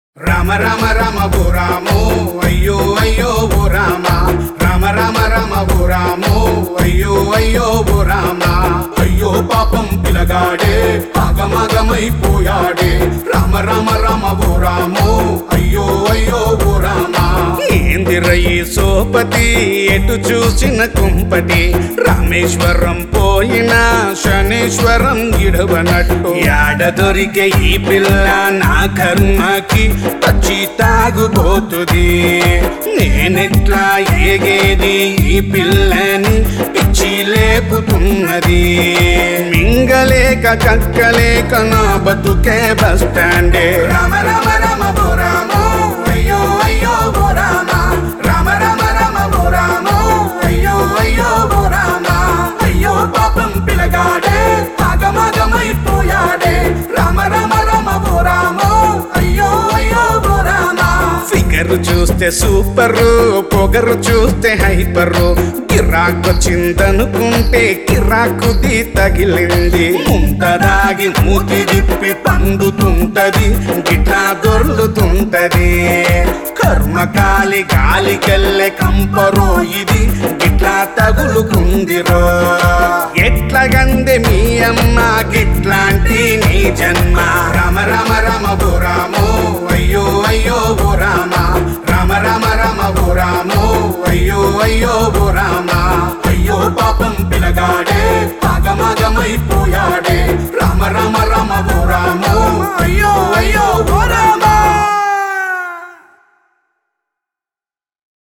రామ రామ రామ ఓ రామో అయ్యో అయ్యో ఓ రామ రామ రామ రామ ఓ రామో అయ్యో అయ్యో ఓ రామ అయ్యో పాపం పిలగాడే ఆగమగమైపోయాడే రామ రామ రామ ఓ రామో అయ్యో అయ్యో ఓ రామ ఏందిరయ్యి సోపతి ఎటు చూసిన కుంపటి రామేశ్వరం పోయిన శనేశ్వరం ఇడవనట్టు యాడ దొరికే ఈ పిల్ల నా కర్మకి పచ్చి తాగుబోతుంది నేనెట్లా ఏగేది ఈ పిల్లని పిచ్చి లేపుతున్నది మింగలేక కక్కలేక నా బతుకే బస్ స్టాండే రామ రామ రామ ఓ రామో అయ్యో అయ్యో ఓ రామ రామ రామ రామ ఓ రామో అయ్యో అయ్యో ఓ రామ అయ్యో పాపం పిలగాడే ఆగమాగమైపోయాడే రామ రామ రామ ఓ రామో అయ్యో అయ్యో ఓ రామ ఫిగర్ చూస్తే సూపర్ పొగరు చూస్తే హైపరు కిరాకొచ్చిందనుకుంటే కిరాకుది తగిలింది ముంతదాగి మూతి తిప్పి పండుతుంటది గిట్లా దొర్లుతుంటది కర్మకాలి గాలికెళ్ళే కంపరో ఇది గిట్లా తగులుకుందిరో ఎట్లా గందె మీ అమ్మ గిట్లాంటి నీ జన్మ రామ రామ రామ ఓ రామో అయ్యో అయ్యో ఓ రామ రామ రామ రామ ఓ రామో అయ్యో అయ్యో ఓ రామ